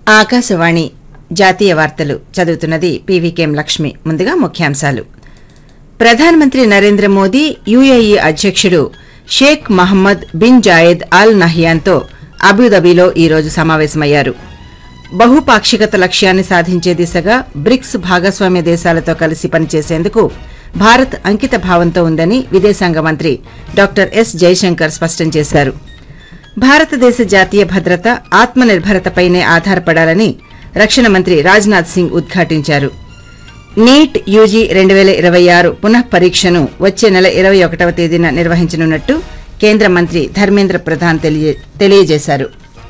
ఆకాశవాణి జాతీయ వార్తలు చదువుతున్నది పీవీకేఎం లక్ష్మి ముందుగా ముఖ్యాంశాలు ప్రధానమంత్రి నరేంద్ర మోదీ యుఏఈ అధ్యకుడు Sheikh Mohammed bin Zayed Al నహ్యాన్తో అబుదాబిలో ఈ రోజు సమావేశమయ్యారు బహుపాక్షికత లక్ష్యాన్ని సాధించే దిశగా బ్రిక్స్ భాగస్వామ్య దేశాలతో కలిసి పనిచేసేందుకు భారత్ అంకిత భావంతో ఉందని విదేశాంగ మంత్రి డాక్టర్ ఎస్ జైశంకర్ స్పష్టం చేశారు భారతదేశ జాతీయ భద్రత ఆత్మనిర్భరతపైనే ఆధారపడాలని రక్షణ మంత్రి రాజ్నాథ్ సింగ్ ఉద్ఘాటించారు నీట్ యూజీ రెండు వేల ఇరవై ఆరు పునః పరీక్షను వచ్చే నెల ఇరవై ఒకటవ తేదీన నిర్వహించనున్నట్టు కేంద్ర మంత్రి ధర్మేంద్ర ప్రధాన్ తెలియ- తెలియజేశారు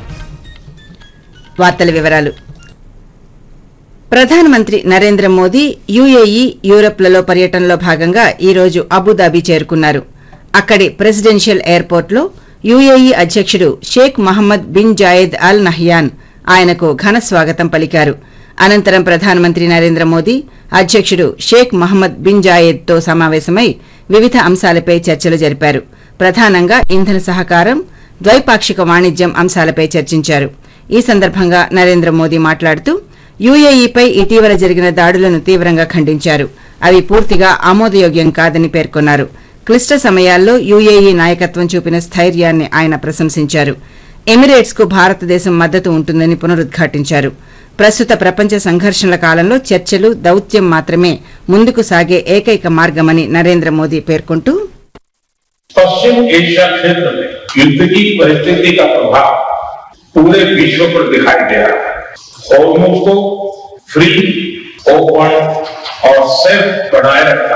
వార్తల వివరాలు ప్రధానమంత్రి నరేంద్ర మోదీ యుఏఈ యూరప్లలో పర్యటనలో భాగంగా ఈ రోజు అబుదాబి చేరుకున్నారు అక్కడి ప్రెసిడెన్షియల్ ఎయిర్పోర్ట్లో యుఏఈ అధ్యకుడు Sheikh Mohammed bin Zayed Al Nahyan ఆయనకు ఘన స్వాగతం పలికారు అనంతరం ప్రధానమంత్రి నరేంద్ర మోదీ అధ్యకుడు షేక్ మహమ్మద్ బిన్ జాయెద్ తో సమావేశమై వివిధ అంశాలపై చర్చలు జరిపారు ప్రధానంగా ఇంధన సహకారం ద్వైపాక్షిక వాణిజ్యం అంశాలపై చర్చించారు ఈ సందర్భంగా నరేంద్ర మోదీ మాట్లాడుతూ యుఏఈపై ఇటీవల జరిగిన దాడులను తీవ్రంగా ఖండించారు అవి పూర్తిగా ఆమోదయోగ్యం కాదని పేర్కొన్నారు క్లిష్ట సమయాల్లో యుఏఈ నాయకత్వం చూపిన స్థైర్యాన్ని ఆయన ప్రశంసించారు ఎమిరేట్స్ కు భారతదేశం మద్దతు ఉంటుందని పునరుద్ఘాటించారు ప్రస్తుత ప్రపంచ సంఘర్షణల కాలంలో చర్చలు దౌత్యం మాత్రమే ముందుకు సాగే ఏకైక మార్గమని నరేంద్ర మోదీ పేర్కొంటూ पश्चिम एशिया क्षेत्र में युद्ध की परिस्थिति का प्रभाव पूरे विश्व पर दिखाई दे रहा है हॉर्मोज को फ्री ओपन और सेफ बनाए रखना